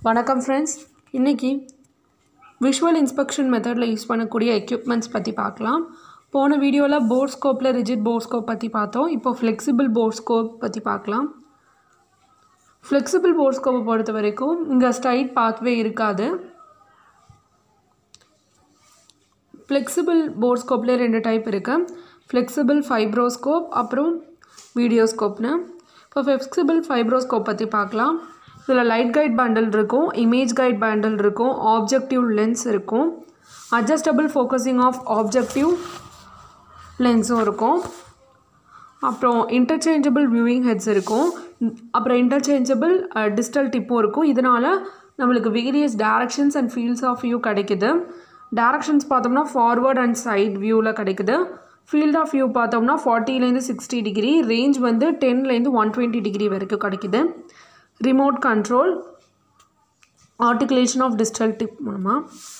வணக்கம் ஃப்ரெண்ட்ஸ் இன்றைக்கி visual inspection மெத்தடில் யூஸ் பண்ணக்கூடிய எக்யூப்மெண்ட்ஸ் பற்றி பார்க்கலாம் போன வீடியோவில் போர்ட் ஸ்கோப்பில் ரிஜிட் போர்ட் ஸ்கோப் பற்றி பார்த்தோம் இப்போ ஃப்ளெக்சிபிள் போர்ட் ஸ்கோப் பற்றி பார்க்கலாம் ஃப்ளெக்சிபிள் போர்ட் ஸ்கோப்பை பொறுத்த வரைக்கும் இங்கே ஸ்ட்ரைட் பாத்வே இருக்காது ஃப்ளெக்சிபிள் போர்ட் ஸ்கோப்லேயே ரெண்டு டைப் இருக்குது ஃப்ளெக்சிபிள் ஃபைப்ரோஸ்கோப் அப்புறம் வீடியோஸ்கோப்னு இப்போ ஃப்ளெக்சிபிள் ஃபைப்ரோஸ்கோப் பற்றி பார்க்கலாம் இதில் லைட் கைட் பண்டல் இருக்கும் இமேஜ் கைட் பண்டல் இருக்கும் ஆப்ஜெக்டிவ் லென்ஸ் இருக்கும் அட்ஜஸ்டபிள் ஃபோக்கஸிங் ஆஃப் ஆப்ஜெக்டிவ் லென்ஸும் இருக்கும் அப்புறம் இன்டர்சேஞ்சபிள் வியூவிங் ஹெட்ஸ் இருக்கும் அப்புறம் இன்டர்சேஞ்சபிள் டிஜிட்டல் டிப்பும் இருக்கும் இதனால் நம்மளுக்கு various directions and fields of view கிடைக்குது டேரக்ஷன்ஸ் பார்த்தோம்னா ஃபார்வர்ட் அண்ட் சைட் வியூவில் கிடைக்குது ஃபீல்ட் ஆஃப் வியூ பார்த்தோம்னா ஃபார்ட்டிலேருந்து சிக்ஸ்டி டிகிரி ரேஞ்ச் வந்து டென்லேருந்து ஒன் டுவெண்ட்டி டிகிரி வரைக்கும் கிடைக்குது remote control articulation of digital tip மூலமாக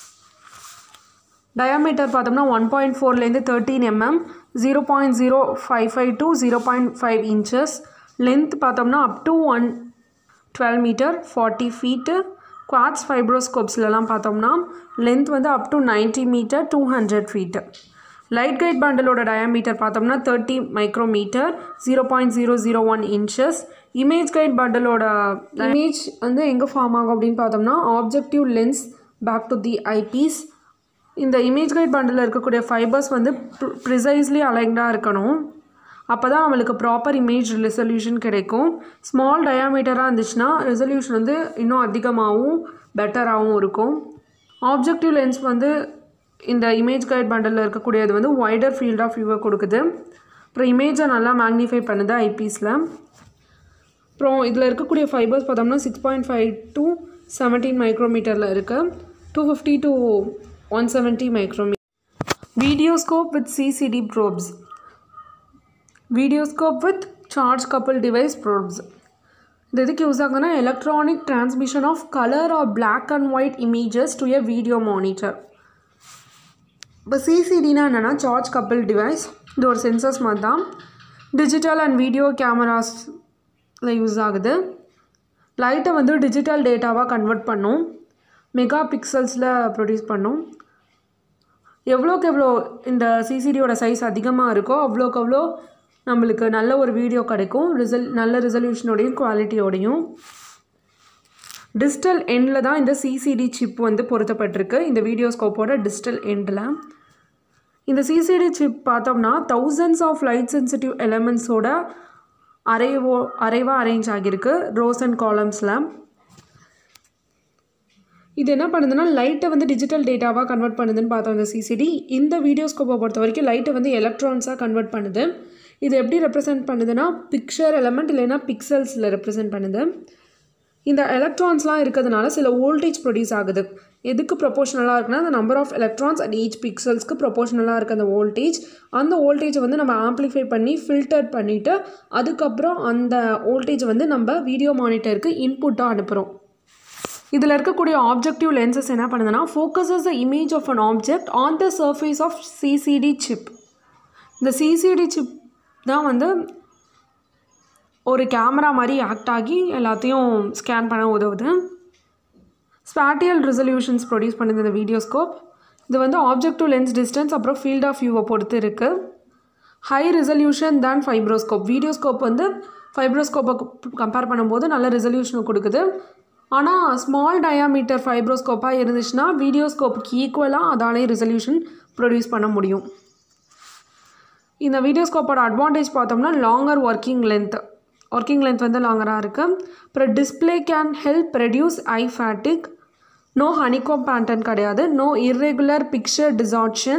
டயாமீட்டர் பார்த்தோம்னா ஒன் பாயிண்ட் ஃபோர்லேருந்து thirteen mm zero point zero five five to zero point five inches length பார்த்தோம்னா up to one twelve metre forty feet குவாட்ஸ் ஃபைப்ரோஸ்கோப்ஸ்லலாம் பார்த்தோம்னா length வந்து up to ninety metre two hundred feet light guide பண்டலோட diameter பார்த்தோம்னா thirty micrometre zero point zero zero one inches image guide பண்டலோட image வந்து எங்கே ஃபார்ம் ஆகும் அப்படின்னு பார்த்தோம்னா objective lens back to the eyepiece இந்த இமேஜ் கைட் பண்டலில் இருக்கக்கூடிய ஃபைபர்ஸ் வந்து ப்ரிசைஸ்லி அலைன்டாக இருக்கணும் அப்போ தான் நம்மளுக்கு ப்ராப்பர் இமேஜ் ரெசல்யூஷன் கிடைக்கும் ஸ்மால் டயாமீட்டராக இருந்துச்சுன்னா ரெசல்யூஷன் வந்து இன்னும் அதிகமாகவும் பெட்டராகவும் இருக்கும் ஆப்ஜெக்டிவ் லென்ஸ் வந்து இந்த இமேஜ் கைட் பண்டலில் இருக்கக்கூடியது வந்து வைடர் ஃபீல்ட் ஆஃப் வியூவை கொடுக்குது அப்புறம் இமேஜை நல்லா மேக்னிஃபை பண்ணுது ஐபீஸில் அப்புறம் இதில் இருக்கக்கூடிய ஃபைபர்ஸ் பார்த்தோம்னா six point five to seventeen மைக்ரோமீட்டரில் இருக்குது two fifty to one seventy micrometre videoscope with CCD probes videoscope with charge couple device probes இது எதுக்கு யூஸ் ஆகுதுன்னா electronic transmission of colour or black and white images to a video monitor இப்போ சிசிடினா என்னென்னா charge couple device இது ஒரு sensors மாதிரி தான் டிஜிட்டல் அண்ட் வீடியோ கேமராஸில் யூஸ் ஆகுது லைட்டை வந்து டிஜிட்டல் டேட்டாவாக கன்வெர்ட் பண்ணும் மெகா பிக்சல்ஸில் ப்ரொடியூஸ் பண்ணும் எவ்வளோக்கு எவ்வளோ இந்த சிசிடியோட சைஸ் அதிகமாக இருக்கோ அவ்வளோக்கு அவ்வளோ நம்மளுக்கு நல்ல ஒரு வீடியோ கிடைக்கும் ரிசல் நல்ல ரிசல்யூஷனோடையும் குவாலிட்டியோடையும் டிஜிட்டல் எண்டில் தான் இந்த சிசிடி சிப் வந்து பொருத்தப்பட்டிருக்கு இந்த வீடியோஸ்கோப்போட டிஜிட்டல் எண்டில் இந்த சிசிடி சிப் பார்த்தோம்னா தௌசண்ட்ஸ் ஆஃப் லைட் சென்சிட்டிவ் எலமெண்ட்ஸோட அரைவோ அரைவாக அரேஞ்ச் ஆகியிருக்கு ரோஸ் அண்ட் காலம்ஸில் இது என்ன பண்ணுதுன்னா லைட்டை வந்து டிஜிட்டல் டேட்டாவாக கன்வெர்ட் பண்ணுதுன்னு பார்த்தோம் இந்த சிசிடி இந்த வீடியோஸ்கோப்பை பொறுத்த வரைக்கும் லைட்டை வந்து எலக்ட்ரான்ஸாக கன்வெர்ட் பண்ணுது இது எப்படி ரெப்ரசென்ட் பண்ணுதுன்னா பிக்சர் எலமெண்ட் இல்லைன்னா பிக்சல்ஸில் ரெப்ரசென்ட் பண்ணுது இந்த எலக்ட்ரான்ஸ்லாம் இருக்கிறதுனால சில வோல்டேஜ் ப்ரொடியூஸ் ஆகுது எதுக்கு ப்ரொபோஷனலாக இருக்குன்னா அந்த number of electrons at each பிக்சல்ஸ்க்கு ப்ரொபோஷனலாக இருக்குது அந்த வோல்டேஜ் அந்த வோல்டேஜை வந்து நம்ம ஆம்ப்ளிஃபை பண்ணி ஃபில்டர் பண்ணிவிட்டு அதுக்கப்புறம் அந்த வோல்டேஜ் வந்து நம்ம வீடியோ மானிட்டருக்கு இன்புட்டாக அனுப்புகிறோம் இதில் இருக்கக்கூடிய ஆப்ஜெக்டிவ் லென்சஸ் என்ன பண்ணுதுன்னா focuses the image of an object on the surface of CCD chip இந்த சிசிடி சிப் தான் வந்து ஒரு கேமரா மாதிரி ஆக்ட் ஆகி எல்லாத்தையும் ஸ்கேன் பண்ண உதவுது ஸ்பேட்டியல் ரிசல்யூஷன்ஸ் ப்ரொடியூஸ் பண்ணுது இந்த வீடியோஸ்கோப் இது வந்து ஆப்ஜெக்டிவ் லென்ஸ் டிஸ்டன்ஸ் அப்புறம் ஃபீல்ட் ஆஃப் வியூவை பொறுத்து இருக்குது ஹை ரிசல்யூஷன் தான் ஃபைப்ரோஸ்கோப் வீடியோஸ்கோப் வந்து ஃபைப்ரோஸ்கோப்பை கம்பேர் பண்ணும்போது நல்ல ரிசல்யூஷன் கொடுக்குது ஆனால் ஸ்மால் டயாமீட்டர் ஃபைப்ரோஸ்கோப்பாக இருந்துச்சுன்னா வீடியோஸ்கோப்புக்கு ஈக்குவலாக அதாலே ரிசல்யூஷன் ப்ரொடியூஸ் பண்ண முடியும் இந்த வீடியோஸ்கோப்போட அட்வான்டேஜ் பார்த்தோம்னா longer working length working length வந்து லாங்கராக இருக்குது அப்புறம் display can help reduce eye fatigue no honeycomb pattern கிடையாது no irregular picture distortion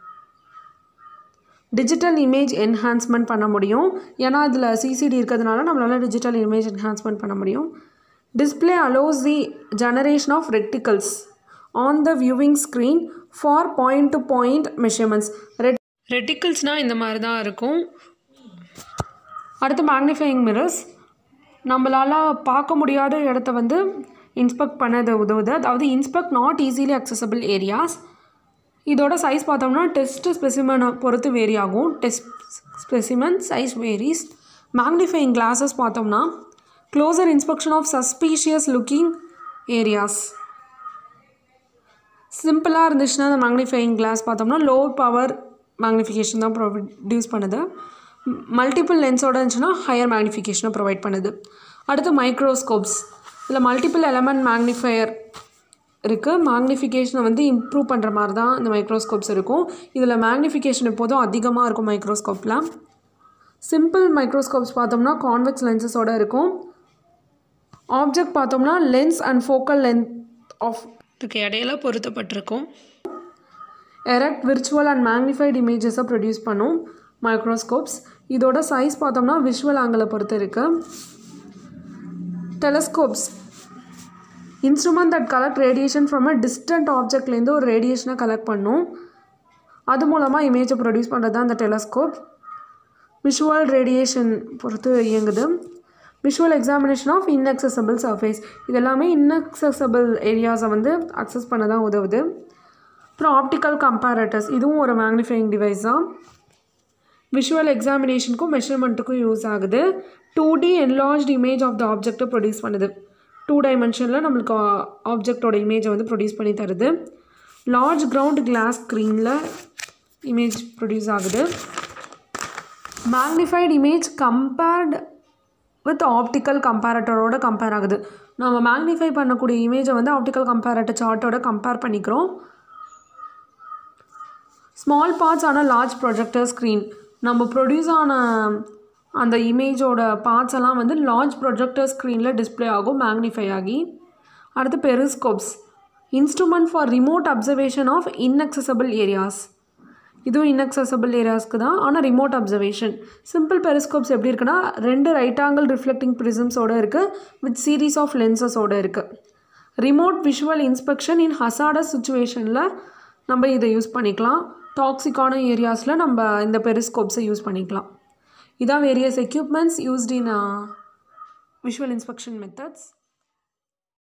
digital image enhancement பண்ண முடியும் ஏன்னா அதில் சிசிடி இருக்கிறதுனால நம்மளால் டிஜிட்டல் இமேஜ் என்ஹான்ஸ்மெண்ட் பண்ண முடியும் display allows the generation of reticles on the viewing screen for point to point measurements ரெட் ரெட்டிக்கல்ஸ்னால் இந்த மாதிரி தான் இருக்கும் அடுத்து மேக்னிஃபையிங் மிரர்ஸ் நம்மளால் பார்க்க முடியாத இடத்த வந்து இன்ஸ்பெக்ட் பண்ணது உதவுது அதாவது inspect not easily accessible areas இதோட சைஸ் பார்த்தோம்னா டெஸ்ட் ஸ்பெசிமனை பொறுத்து வேரி ஆகும் test specimen size varies magnifying glasses பார்த்தோம்னா closer inspection of suspicious looking areas சிம்பிளாக இருந்துச்சுன்னா அந்த மேக்னிஃபையிங் கிளாஸ் பார்த்தோம்னா லோ பவர் மேக்னிஃபிகேஷன் தான் ப்ரொடியூஸ் பண்ணுது மல்டிபிள் லென்ஸோட இருந்துச்சுன்னா ஹையர் மேக்னிஃபிகேஷனை ப்ரொவைட் பண்ணுது அடுத்து மைக்ரோஸ்கோப்ஸ் இதில் மல்டிபிள் எலமெண்ட் மேக்னிஃபையர் இருக்குது மேக்னிஃபிகேஷனை வந்து இம்ப்ரூவ் பண்ணுற மாதிரி தான் இந்த மைக்ரோஸ்கோப்ஸ் இருக்கும் இதில் மேக்னிஃபிகேஷன் எப்போதும் அதிகமாக இருக்கும் மைக்ரோஸ்கோப்பில் சிம்பிள் மைக்ரோஸ்கோப்ஸ் பார்த்தோம்னா கான்வெக்ஸ் லென்சஸோட இருக்கும் ஆப்ஜெக்ட் பார்த்தோம்னா lens and focal length of இதுக்கு இடையில பொருத்தப்பட்டிருக்கும் எரக்ட் விர்ச்சுவல் அண்ட் மேக்னிஃபைடு இமேஜஸை ப்ரொடியூஸ் பண்ணும் மைக்ரோஸ்கோப்ஸ் இதோட சைஸ் பார்த்தோம்னா விஷுவல் ஆங்கிளை பொறுத்து இருக்குது telescopes instrument that collect radiation from a distant ஆப்ஜெக்ட்லேருந்து ஒரு ரேடியேஷனை கலெக்ட் பண்ணும் அது மூலமாக இமேஜை ப்ரொடியூஸ் பண்ணுறது தான் அந்த டெலஸ்கோப் விஷுவல் ரேடியேஷன் பொறுத்து இயங்குது visual examination of inaccessible surface இது எல்லாமே இன்அக்சசபிள் ஏரியாஸை வந்து அக்சஸ் பண்ண தான் உதவுது அப்புறம் ஆப்டிக்கல் கம்பேரட்டர்ஸ் இதுவும் ஒரு மேக்னிஃபைங் டிவைஸ் தான் விஷுவல் எக்ஸாமினேஷனுக்கும் மெஷர்மெண்ட்டுக்கும் யூஸ் ஆகுது two D enlarged image of the ஆப்ஜெக்டை ப்ரொடியூஸ் பண்ணுது டூ டைமென்ஷனில் நம்மளுக்கு ஆப்ஜெக்டோட இமேஜை வந்து ப்ரொடியூஸ் பண்ணி தருது லார்ஜ் கிரவுண்ட் கிளாஸ் ஸ்க்ரீனில் இமேஜ் ப்ரொடியூஸ் ஆகுது magnified image compared with optical கம்பேரட்டரோட கம்பேர் ஆகுது நம்ம மேக்னிஃபை பண்ணக்கூடிய இமேஜை வந்து ஆப்டிக்கல் கம்பேரட்டர் சார்ட்டோட கம்பேர் பண்ணிக்கிறோம் ஸ்மால் பார்ட்ஸ் ஆன லார்ஜ் ப்ரொஜெக்டர் ஸ்க்ரீன் நம்ம ப்ரொடியூஸ் ஆன அந்த இமேஜோட பார்ட்ஸ் எல்லாம் வந்து லார்ஜ் ப்ரொஜெக்டர் ஸ்க்ரீனில் டிஸ்ப்ளே ஆகும் மேக்னிஃபை ஆகி அடுத்து periscopes instrument for remote observation of inaccessible areas இதுவும் இன்அக்சசபிள் ஏரியாஸ்க்கு தான் ஆனால் ரிமோட் அப்சர்வேஷன் சிம்பிள் பெரிஸ்கோப்ஸ் எப்படி இருக்குன்னா ரெண்டு ரைட் ஆங்கிள் ரிஃப்ளெக்டிங் ப்ரிசம்ஸோடு இருக்குது வித் சீரீஸ் ஆஃப் லென்சஸோடு இருக்குது remote visual inspection in hazardous சுச்சுவேஷனில் நம்ம இதை யூஸ் பண்ணிக்கலாம் டாக்ஸிக்கான ஏரியாஸில் நம்ம இந்த பெரிஸ்கோப்ஸை யூஸ் பண்ணிக்கலாம் இதான் various equipments used in visual inspection methods